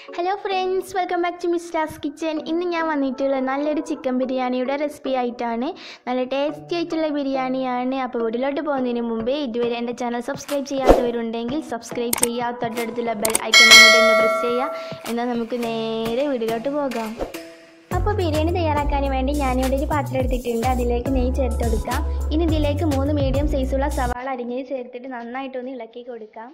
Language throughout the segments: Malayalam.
hello friends welcome back to Mistas kitchen ഇന്ന് ഞാൻ വന്നിട്ടുള്ളത് നല്ലൊരു ചിക്കൻ ബിരിയാണിയുടെ റെസിപ്പി ആയിട്ടാണ് നല്ല ടേസ്റ്റി ആയിട്ടുള്ള ബിരിയാണിയാണ് അപ്പോൾ വീട്ടിലോട്ട് പോകുന്നതിന് മുമ്പേ ഇതുവരെ എൻ്റെ ചാനൽ സബ്സ്ക്രൈബ് ചെയ്യാത്തവരുണ്ടെങ്കിൽ സബ്സ്ക്രൈബ് ചെയ്യുക തൊട്ടടുത്തുള്ള ബെൽ ഐക്കണും കൂടി ഒന്ന് പ്രസ് ചെയ്യുക എന്നാൽ നമുക്ക് നേരെ വീട്ടിലോട്ട് പോകാം അപ്പോൾ ബിരിയാണി തയ്യാറാക്കാൻ വേണ്ടി ഞാനിവിടെ ഒരു പാത്രം എടുത്തിട്ടുണ്ട് അതിലേക്ക് നെയ്യ് ചേർത്ത് കൊടുക്കാം ഇനി ഇതിലേക്ക് മൂന്ന് മീഡിയം സൈസുള്ള സവാള അരിഞ്ഞത് ചേർത്തിട്ട് നന്നായിട്ടൊന്ന് ഇളക്കി കൊടുക്കാം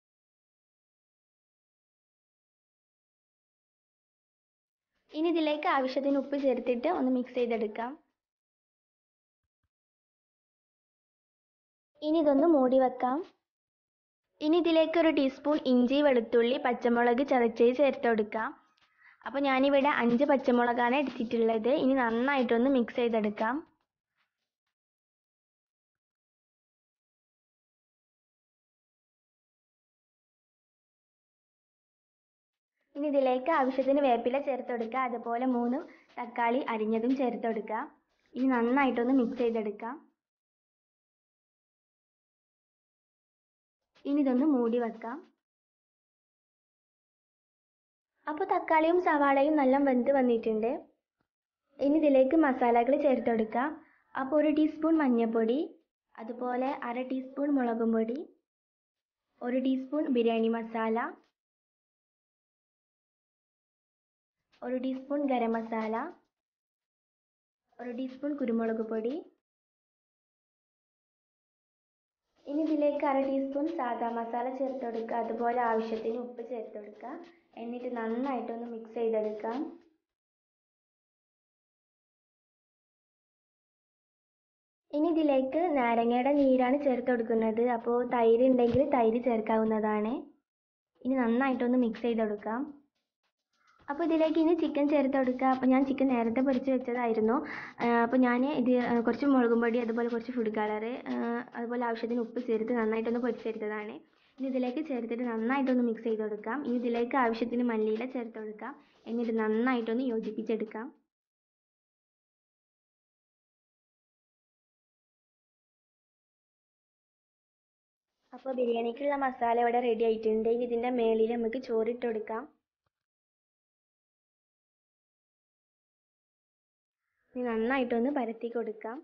ഇനി ഇതിലേക്ക് ആവശ്യത്തിന് ഉപ്പ് ചേർത്തിട്ട് ഒന്ന് മിക്സ് ചെയ്തെടുക്കാം ഇനി ഇതൊന്ന് മൂടി വെക്കാം ഇനി ഇതിലേക്ക് ഒരു ടീസ്പൂൺ ഇഞ്ചി വെളുത്തുള്ളി പച്ചമുളക് ചതച്ചത് ചേർത്ത് കൊടുക്കാം അപ്പോൾ ഞാനിവിടെ അഞ്ച് പച്ചമുളകാണ് എടുത്തിട്ടുള്ളത് ഇനി നന്നായിട്ടൊന്ന് മിക്സ് ചെയ്തെടുക്കാം ഇനി ഇതിലേക്ക് ആവശ്യത്തിന് വേപ്പില ചേർത്ത് കൊടുക്കുക അതുപോലെ മൂന്ന് തക്കാളി അരിഞ്ഞതും ചേർത്ത് കൊടുക്കുക ഇനി നന്നായിട്ടൊന്ന് മിക്സ് ചെയ്തെടുക്കാം ഇനി ഇതൊന്ന് മൂടി വെക്കാം അപ്പോൾ തക്കാളിയും സവാളയും നല്ല വെന്ത് വന്നിട്ടുണ്ട് ഇനി ഇതിലേക്ക് മസാലകൾ ചേർത്ത് കൊടുക്കാം അപ്പോൾ ഒരു ടീസ്പൂൺ മഞ്ഞൾപ്പൊടി അതുപോലെ അര ടീസ്പൂൺ മുളകും പൊടി ഒരു ടീസ്പൂൺ ബിരിയാണി മസാല ഒരു ടീസ്പൂൺ ഗരം മസാല ഒരു ടീസ്പൂൺ കുരുമുളക് പൊടി ഇനി ഇതിലേക്ക് അര ടീസ്പൂൺ സാദാ മസാല ചേർത്ത് കൊടുക്കുക അതുപോലെ ആവശ്യത്തിന് ഉപ്പ് ചേർത്ത് കൊടുക്കുക എന്നിട്ട് നന്നായിട്ടൊന്ന് മിക്സ് ചെയ്തെടുക്കാം ഇനി ഇതിലേക്ക് നാരങ്ങയുടെ നീരാണ് ചേർത്ത് കൊടുക്കുന്നത് അപ്പോൾ തൈര് ഉണ്ടെങ്കിൽ തൈര് ചേർക്കാവുന്നതാണ് ഇനി നന്നായിട്ടൊന്ന് മിക്സ് ചെയ്തെടുക്കാം അപ്പോൾ ഇതിലേക്ക് ഇനി ചിക്കൻ ചേർത്ത് കൊടുക്കുക അപ്പോൾ ഞാൻ ചിക്കൻ നേരത്തെ പൊരിച്ച് വെച്ചതായിരുന്നു അപ്പോൾ ഞാൻ ഇത് കുറച്ച് മുളകും പൊടി അതുപോലെ കുറച്ച് ഫുഡ് കളറ് അതുപോലെ ആവശ്യത്തിന് ഉപ്പ് ചേർത്ത് നന്നായിട്ടൊന്ന് പൊരിച്ചെടുത്തതാണ് ഇനി ഇതിലേക്ക് ചേർത്തിട്ട് നന്നായിട്ടൊന്ന് മിക്സ് ചെയ്ത് കൊടുക്കാം ഇനി ഇതിലേക്ക് ആവശ്യത്തിന് മല്ലിയില ചേർത്ത് കൊടുക്കാം എന്നിട്ട് നന്നായിട്ടൊന്ന് യോജിപ്പിച്ചെടുക്കാം അപ്പോൾ ബിരിയാണിക്കുള്ള മസാല ഇവിടെ റെഡി ആയിട്ടുണ്ട് ഇനി ഇതിൻ്റെ മേളിൽ നമുക്ക് ചോറിട്ട് കൊടുക്കാം ഇനി നന്നായിട്ടൊന്ന് പരത്തി കൊടുക്കാം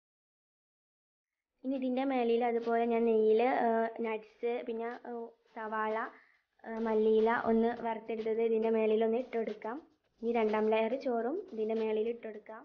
ഇനി ഇതിൻ്റെ മേളിൽ അതുപോലെ ഞാൻ നെയ്യിൽ നട്ട്സ് പിന്നെ സവാള മല്ലിയില ഒന്ന് വറുത്തെടുത്തത് ഇതിൻ്റെ മേളിൽ ഒന്ന് ഇട്ട് കൊടുക്കാം ഇനി രണ്ടാം ലെയർ ചോറും ഇതിൻ്റെ മേളിൽ ഇട്ട് കൊടുക്കാം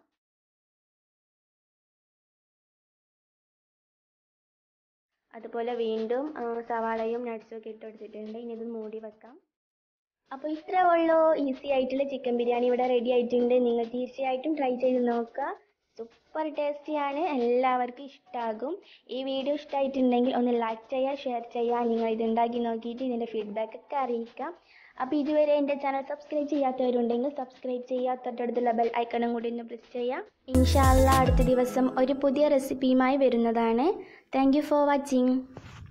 അതുപോലെ വീണ്ടും സവാളയും നട്ട്സും ഒക്കെ ഇട്ട് കൊടുത്തിട്ടുണ്ട് ഇനി ഇത് മൂടി വെക്കാം അപ്പോൾ ഇത്രേ ഉള്ളൂ ഈസി ആയിട്ടുള്ള ചിക്കൻ ബിരിയാണി ഇവിടെ റെഡി ആയിട്ടുണ്ട് നിങ്ങൾ തീർച്ചയായിട്ടും ട്രൈ ചെയ്ത് നോക്കുക സൂപ്പർ ടേസ്റ്റിയാണ് എല്ലാവർക്കും ഇഷ്ടമാകും ഈ വീഡിയോ ഇഷ്ടമായിട്ടുണ്ടെങ്കിൽ ഒന്ന് ലൈക്ക് ചെയ്യുക ഷെയർ ചെയ്യുക നിങ്ങൾ ഇത് ഉണ്ടാക്കി നോക്കിയിട്ട് ഇതിൻ്റെ ഫീഡ്ബാക്ക് ഒക്കെ അറിയിക്കാം അപ്പോൾ ഇതുവരെ എൻ്റെ ചാനൽ സബ്സ്ക്രൈബ് ചെയ്യാത്തവരുണ്ടെങ്കിൽ സബ്സ്ക്രൈബ് ചെയ്യുക തൊട്ടടുത്തുള്ള ബെൽ ഐക്കണും കൂടി ഒന്ന് പ്രസ് ചെയ്യാം ഇൻഷാല്ല അടുത്ത ദിവസം ഒരു പുതിയ റെസിപ്പിയുമായി വരുന്നതാണ് താങ്ക് ഫോർ വാച്ചിങ്